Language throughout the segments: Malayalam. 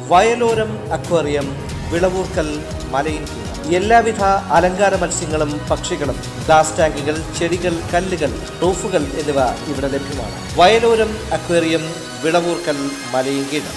വയലോരം അക്വേറിയം വിളവൂർക്കൽ മലയിൻകീഴ് എല്ലാവിധ അലങ്കാര മത്സ്യങ്ങളും പക്ഷികളും ഗ്ലാസ് ടാങ്കുകൾ ചെടികൾ കല്ലുകൾ റൂഫുകൾ എന്നിവ ഇവിടെ ലഭ്യമാണ് Vayalorom aquarium Vilavoorkal Malayinkeezhu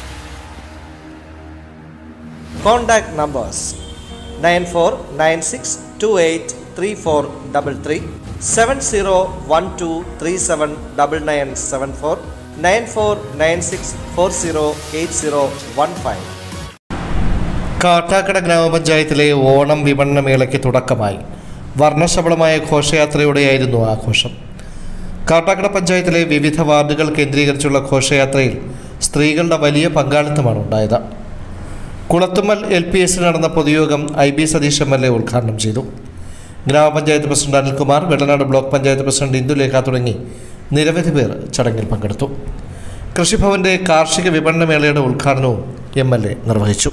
contact numbers nine four nine six two eight three four double three seven zero one two three seven double nine seven four nine four nine six four zero eight zero one five Kattakada ഗ്രാമപഞ്ചായത്തിലെ ഓണം വിപണന മേളയ്ക്ക് തുടക്കമായി വർണ്ണശബളമായ ഘോഷയാത്രയോടെയായിരുന്നു ആഘോഷം കാട്ടാക്കട പഞ്ചായത്തിലെ വിവിധ വാർഡുകൾ കേന്ദ്രീകരിച്ചുള്ള ഘോഷയാത്രയിൽ സ്ത്രീകളുടെ വലിയ പങ്കാളിത്തമാണ് ഉണ്ടായത് കുളത്തുമ്മൽ എൽ പി എസിൽ നടന്ന പൊതുയോഗം I B Sathish M L A ഉദ്ഘാടനം ചെയ്തു ഗ്രാമപഞ്ചായത്ത് president Anilkumar Vellanad block panchayat president Indulekha തുടങ്ങി നിരവധി പേർ ചടങ്ങിൽ പങ്കെടുത്തു കൃഷിഭവന്റെ കാർഷിക വിപണന മേളയുടെ ഉദ്ഘാടനവും എം എൽ എ നിർവഹിച്ചു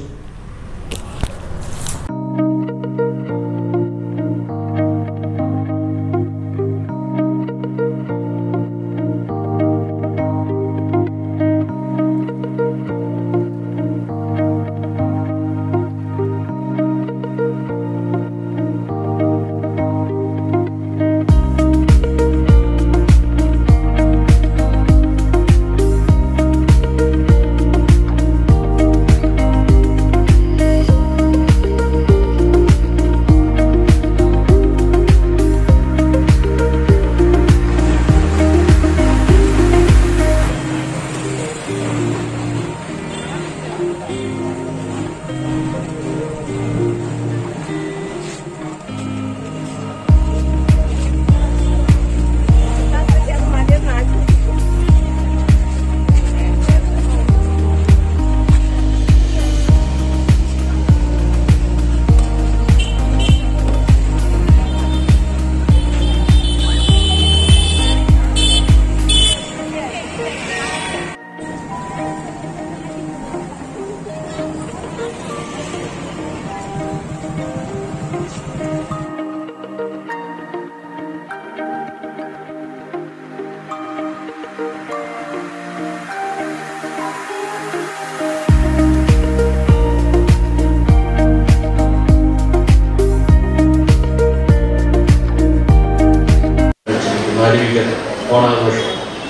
മാനവികത ഓണാഘോഷം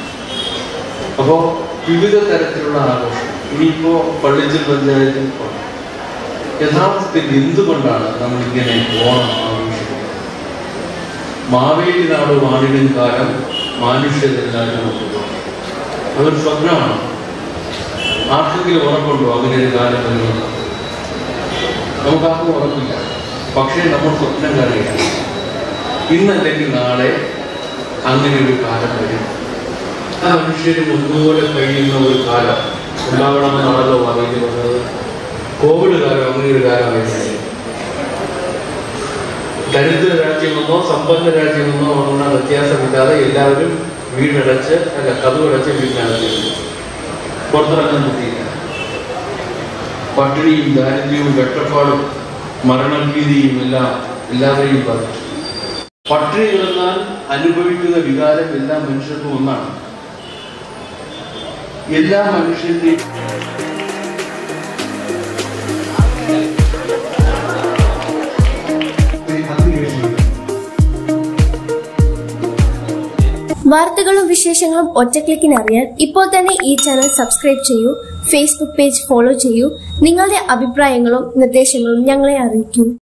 അപ്പോൾ വിവിധ തരത്തിലുള്ള ആഘോഷം ഇനിയിപ്പോ പള്ളിച്ചൽ പഞ്ചായത്തിൽ യഥാർത്ഥത്തിൽ എന്തുകൊണ്ടാണ് നമ്മൾ ഇങ്ങനെ ഓണം ആഘോഷിക്കുന്നത് മാവേലി നാട് വാണിടും കാലം മനുഷ്യരെല്ലാവരും ഒത്തുപോകും. അതൊരു സ്വപ്നമാണ് ആർക്കെങ്കിലും ഉറപ്പുണ്ടോ അങ്ങനെ ഒരു കാലം വരുന്നത് നമുക്കാർക്കും ഉറപ്പില്ല പക്ഷേ നമ്മൾ സ്വപ്നം കാണുകയാണ് ഇന്നല്ലെങ്കിൽ നാളെ അങ്ങനെ ഒരു കാലം വരും ആ മനുഷ്യരും ഒന്നുപോലെ കഴിയുന്ന ഒരു കാലം ഉണ്ടാവണമെന്നാണല്ലോ പറഞ്ഞു പറഞ്ഞത് കോവിഡ് കാലം അങ്ങനെ ഒരു കാലമായിരുന്നു ദരിദ്ര രാജ്യമെന്നോ സമ്പന്ന രാജ്യമെന്നോ ഉള്ള വ്യത്യാസമില്ലാതെ എല്ലാവരും വീടടച്ച് അല്ല കഥവടച്ച് വീട്ടിനകത്തിരുന്നു പുറത്തിറങ്ങാൻ പറ്റിയില്ല പട്ടിണിയും ദാരിദ്ര്യവും വെട്ടപ്പാടും മരണഭീതിയും എല്ലാം എല്ലാവരെയും ബാധിച്ചു പട്ടിണി കിടന്നാൽ അനുഭവിക്കുന്ന വികാരം എല്ലാ മനുഷ്യർക്കും ഒന്നാണ് എല്ലാ മനുഷ്യന്റെയും വാർത്തകളും വിശേഷങ്ങളും ഒറ്റക്ലിക്കിന് അറിയാൻ ഇപ്പോൾ തന്നെ ഈ ചാനൽ സബ്സ്ക്രൈബ് ചെയ്യൂ ഫേസ്ബുക്ക് പേജ് ഫോളോ ചെയ്യൂ നിങ്ങളുടെ അഭിപ്രായങ്ങളും നിർദ്ദേശങ്ങളും ഞങ്ങളെ അറിയിക്കൂ